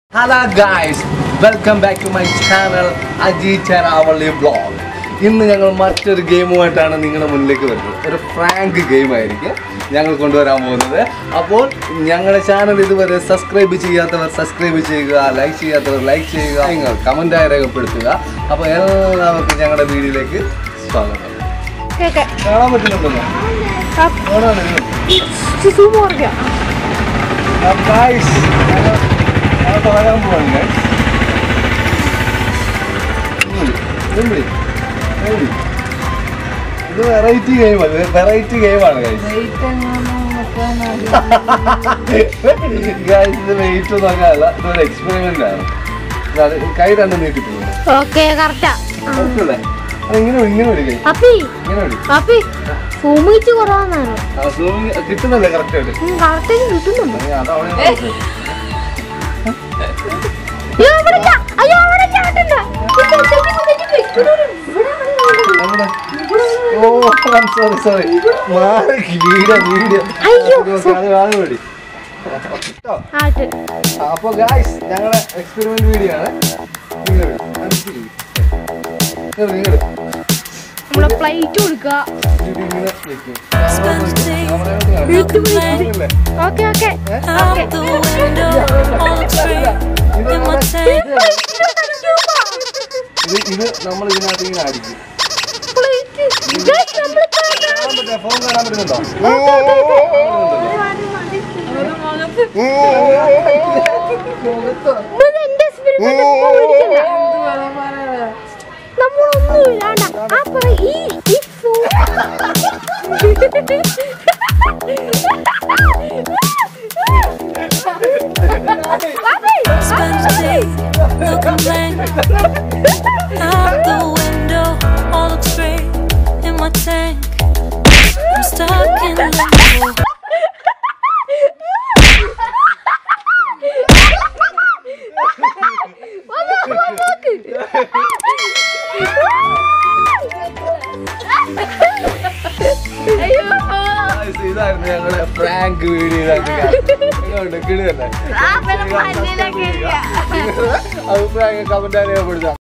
Hello guys welcome back to my channel Aji Charavalli blog ഇന്ന് ഞങ്ങൾ മറ്റൊരു ഗെയിമുമായിട്ടാണ് നിങ്ങളുടെ മുന്നിലേക്ക് വരുന്നത് ഒരു ഫ്രാങ്ക് ഗെയിം ആയിരിക്കും ഞങ്ങൾ കൊണ്ടുവരാൻ പോകുന്നത് അപ്പോൾ ഞങ്ങളുടെ ചാനൽ ഇതുവരെ സബ്സ്ക്രൈബ് ചെയ്യാത്തവർ സബ്സ്ക്രൈബ് ചെയ്യുക ലൈക്ക് ചെയ്യാത്തവർ ലൈക്ക് ചെയ്യുക നിങ്ങൾ കമൻറ്റായി രേഖപ്പെടുത്തുക അപ്പോൾ എല്ലാവർക്കും ഞങ്ങളുടെ വീഡിയോയിലേക്ക് സ്വാഗതം കേക്ക് കാണാൻ പറ്റുന്നുണ്ടല്ലോ കാണാൻ പറ്റുന്നുണ്ടോ? സൂം കുറയ്ക്കാം ഗായ്സ് ഞങ്ങൾ ഞങ്ങൾ തുടങ്ങാൻ പോവാണ് ഗായ്സ് ഇത് വെറൈറ്റി ഗെയിമാണ് വെറൈറ്റി ഗെയിമാണ് ഗൈസ് ഗൈസ് ഇത് വെയിറ്റ് നോക്കാനല്ല ഇതൊരു എക്സ്പെരിമെന്റ് ആണ് അത് കൈ രണ്ട് നീട്ടിട്ടുണ്ട് ഓക്കെ കറക്റ്റാ കുറച്ചല്ലേ അത് ഇങ്ങനെ വിളി, ഇങ്ങനെ വിളി കൈ അപ്പി ഇങ്ങനെ വിളി അപ്പി സൂം വെച്ച് കുറവാന്നാണ് ആ സൂമിങ് കിട്ടുന്നല്ലേ കറക്റ്റ് ആയിട്ട് കറക്റ്റ് കിട്ടുന്നുണ്ട് അത് അതവിടെ നോക്ക്. അയ്യോ അവിടെ ചാ- അയ്യോ അവിടെ ചാട്ടണ്ട ഇത് തെറ്റിപ്പോ, തെറ്റിപ്പോ. ഇവിടെ ഒരു- ഇവിടെ ആണ് നമ്മുടെ ഓ സോറി സോറി മാറി വീഡിയോ വീഡിയോ അയ്യോ, അത് വാങ്ങി വേടി ആട്ട് അപ്പൊ ഗായ്സ് ഞങ്ങളുടെ എക്സ്പെരിമെന്റ് വീഡിയോ ആണ് നിങ്ങൾ നിങ്ങൾ നമ്മളെ പ്ലേറ്റ് കൊടുക്കുക ഇത് ഇങ്ങനെ വെക്കും ഇഴുത്ത് പിടിച്ച്. Okay okay okay Out the window, all free in my tank. ഇത് ഇത് നമ്മൾ ഇതിനകത്ത് ഇങ്ങനെ അടിക്കും പ്ലേറ്റ് Guys, നമ്മള് കാണാം. കാണാൻ പറ്റുമോ? ഫോൺ കാണാൻ പറ്റുന്നുണ്ടോ ഇത് എന്റെ experiment ഇപ്പൊ വിളിക്കണ്ട. നമ്മളൊന്നും ഇല്ലാണ്ട ആ പറ ഈ ഈ സൂ- അതെ, Spend the day looking blank. Out the window, all looks great in my tank. I'm stuck in limbo. വന്ന് വന്ന് നോക്ക്. അയ്യോ Guys, ഇതായിരുന്നു ഞങ്ങളുടെ പ്രാങ്ക് വീഡിയോ കിടുകല്ലേ ആ പിന്നെ പല്ലിലൊക്കെ ഇരിക്കുക. അഭിപ്രായങ്ങൾ കമന്റ് അറിയപ്പെടുത്താം